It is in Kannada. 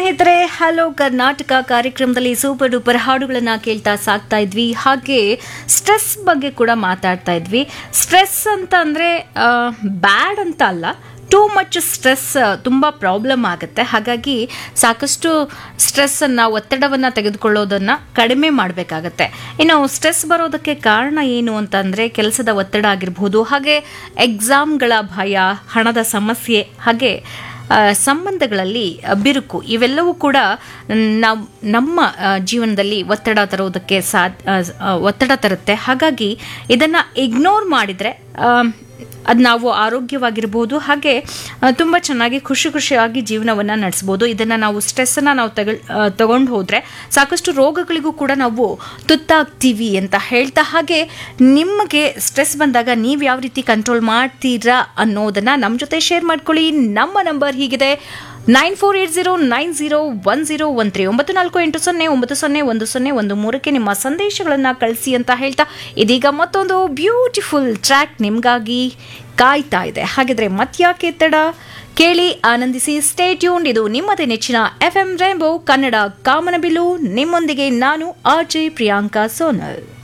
ಸ್ನೇಹಿತರೆ ಹಲೋ ಕರ್ನಾಟಕ ಕಾರ್ಯಕ್ರಮದಲ್ಲಿ ಸೂಪರ್ ಡೂಪರ್ ಹಾಡುಗಳನ್ನ ಕೇಳ್ತಾ ಸಾಕ್ತಾ ಇದ್ವಿ ಹಾಗೆ ಸ್ಟ್ರೆಸ್ ಬಗ್ಗೆ ಕೂಡ ಮಾತಾಡ್ತಾ ಇದ್ವಿ ಸ್ಟ್ರೆಸ್ ಅಂತ ಅಂದ್ರೆ ಬ್ಯಾಡ್ ಅಂತ ಅಲ್ಲ ಟೂ ಮಚ್ ಸ್ಟ್ರೆಸ್ ತುಂಬ ಪ್ರಾಬ್ಲಮ್ ಆಗುತ್ತೆ ಹಾಗಾಗಿ ಸಾಕಷ್ಟು ಸ್ಟ್ರೆಸ್ಸನ್ನು ಒತ್ತಡವನ್ನು ತೆಗೆದುಕೊಳ್ಳೋದನ್ನು ಕಡಿಮೆ ಮಾಡಬೇಕಾಗತ್ತೆ ಇನ್ನು ಸ್ಟ್ರೆಸ್ ಬರೋದಕ್ಕೆ ಕಾರಣ ಏನು ಅಂತಂದರೆ ಕೆಲಸದ ಒತ್ತಡ ಆಗಿರ್ಬೋದು ಹಾಗೆ ಎಕ್ಸಾಮ್ಗಳ ಭಯ ಹಣದ ಸಮಸ್ಯೆ ಹಾಗೆ ಆ, ಸಂಬಂಧಗಳಲ್ಲಿ ಆ, ಬಿರುಕು ಇವೆಲ್ಲವೂ ಕೂಡ ನಾವು ನಮ್ಮ ಆ, ಜೀವನದಲ್ಲಿ ಒತ್ತಡ ತರೋದಕ್ಕೆ ಸಾಧ್ ಆ, ಆ, ಒತ್ತಡ ತರುತ್ತೆ ಹಾಗಾಗಿ ಇದನ್ನು ಇಗ್ನೋರ್ ಮಾಡಿದರೆ ಅದು ನಾವು ಆರೋಗ್ಯವಾಗಿರ್ಬೋದು ಹಾಗೆ ಆ, ತುಂಬ ಚೆನ್ನಾಗಿ ಖುಷಿ ಖುಷಿಯಾಗಿ ಜೀವನವನ್ನು ನಡೆಸ್ಬೋದು ಇದನ್ನು ನಾವು ಸ್ಟ್ರೆಸ್ಸನ್ನು ನಾವು ತಗೊಳ್ ತಗೊಂಡು ಹೋದರೆ ಸಾಕಷ್ಟು ರೋಗಗಳಿಗೂ ಕೂಡ ನಾವು ತುತ್ತಾಗ್ತೀವಿ ಅಂತ ಹೇಳ್ತಾ ಹಾಗೆ ನಿಮಗೆ ಸ್ಟ್ರೆಸ್ ಬಂದಾಗ ನೀವು ಯಾವ ರೀತಿ ಕಂಟ್ರೋಲ್ ಮಾಡ್ತೀರಾ ಅನ್ನೋದನ್ನು ನಮ್ಮ ಜೊತೆ ಶೇರ್ ಮಾಡ್ಕೊಳ್ಳಿ ನಮ್ಮ ನಂಬರ್ ಹೀಗಿದೆ nine four eight zero nine zero one zero one three ಒಂಬತ್ತು ನಾಲ್ಕು ಎಂಟು ಸೊನ್ನೆ ಒಂಬತ್ತು ಸೊನ್ನೆ ಒಂದು ಸೊನ್ನೆ ಒಂದು ಮೂರಕ್ಕೆ ನಿಮ್ಮ ಸಂದೇಶಗಳನ್ನು ಕಳಿಸಿ ಅಂತ ಹೇಳ್ತಾ ಇದೀಗ ಮತ್ತೊಂದು ಬ್ಯೂಟಿಫುಲ್ ಟ್ರ್ಯಾಕ್ ನಿಮಗಾಗಿ ಕಾಯ್ತಾ ಇದೆ ಹಾಗಿದ್ರೆ ಮತ್ಯಾಕೆ ತಡ ಕೇಳಿ ಆನಂದಿಸಿ ಸ್ಟೇ ಟ್ಯೂನ್ ಇದು ನಿಮ್ಮದೇ ನೆಚ್ಚಿನ ಎಫ್ ಎಂ ರೇಂಬೋ ಕನ್ನಡ ಕಾಮನಬಿಲ್ಲು ನಿಮ್ಮೊಂದಿಗೆ ನಾನು ಆರ್ ಜೆ ಪ್ರಿಯಾಂಕಾ ಸೋನಲ್